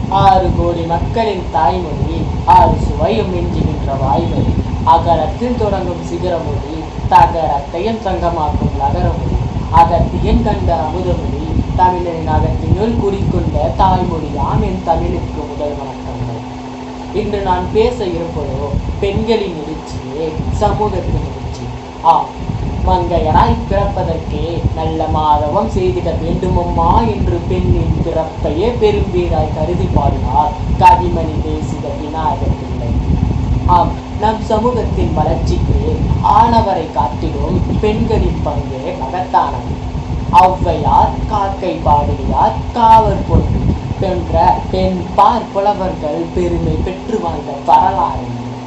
ஆறு கோடி மக்களின் தாய்மொழி ஆறு சுவையும் மிஞ்சுகின்ற வாய்மொழி அகரத்தில் தொடங்கும் சிகரமொழி தகரத்தையும் சங்கமாக்கும் நகரமொழி அகத்தியன் கண்ட அமுதமொழி தமிழரின் அகத்தினுள் குறிக்கொண்ட தாய்மொழியாம் என் தமிழுக்கு முதல் வணக்கங்கள் இன்று நான் பேச இருப்பதோ பெண்களின் எழுச்சியே சமூகத்தின் எழுச்சி ஆம் மங்கையராய் பிறப்பதற்கே நல்ல மாதவம் செய்திட வேண்டுமம்மா என்று பெண்ணின் பிறப்பையே பெரும்பீராய் கருதி பாடினார் கவிமணி தேசிக விநாயகர் பிள்ளை ஆம் நம் சமூகத்தின் வளர்ச்சிக்கு ஆணவரை காட்டிலும் பெண்களின் பங்கு மகத்தானது ஔவையார் காக்கை பாடியார் காவர் பொண்ணு என்ற பெண் பார் புலவர்கள் பெருமை பெற்று வாழ்ந்த வரலாறு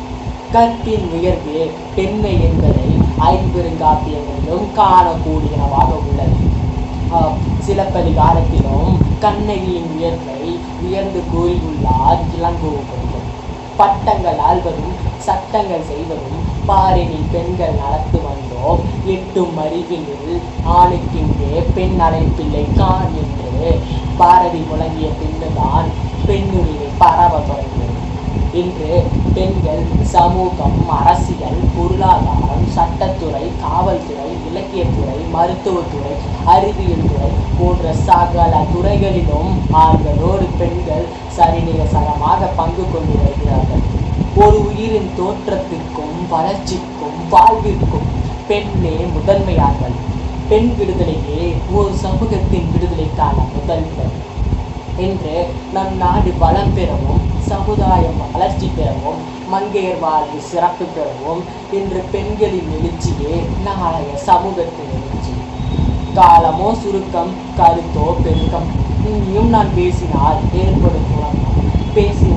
கற்பின் உயர்வு பெண்மை என்பதை ஐம்பெருங்காப்பியங்களிலும் காணக்கூடியனவாக உள்ளது ஆம், சிலப்பதிகாரத்திலும் கண்ணகியின் உயர்வை உயர்ந்து கூறியுள்ளார் இளங்கோவடிகள் பட்டங்கள் ஆள்வதும் சட்டங்கள் செய்வதும் பாரினில் பெண்கள் நடத்து வந்தோம் எட்டும் அறிவினில் ஆணுக்கின்றே பெண் அழைப்பில்லை கான் என்று பாரதி முழங்கிய பின்னுதான் பெண்ணுரிமை பரவ தொடங்கியது இன்று பெண்கள் சமூகம் அரசியல் பொருளாதாரம் சட்டத்துறை காவல்துறை இலக்கியத்துறை மருத்துவத்துறை அறிவியல் துறை போன்ற சகல துறைகளிலும் ஆண்களோடு பெண்கள் சரிநிகசரமாக பங்கு கொண்டு வருகிறார்கள் ஒரு உயிரின் தோற்றத்திற்கும் வளர்ச்சிக்கும் வாழ்விற்கும் பெண்ணே முதன்மையார்கள் பெண் விடுதலையே ஒரு சமூகத்தின் விடுதலைக்கான முதல்வர் என்று நம் நாடு வளம் பெறவும் சமுதாயம் வளர்ச்சி பெறவும் மங்கையர் வாழ்வு சிறப்பு பெறவும் இன்று பெண்களின் எழுச்சியே நாளைய சமூகத்தின் எழுச்சி காலமோ சுருக்கம் கருத்தோ பெருக்கம் இனியும் நான் பேசினால் ஏற்படும் குழப்பம் பேசி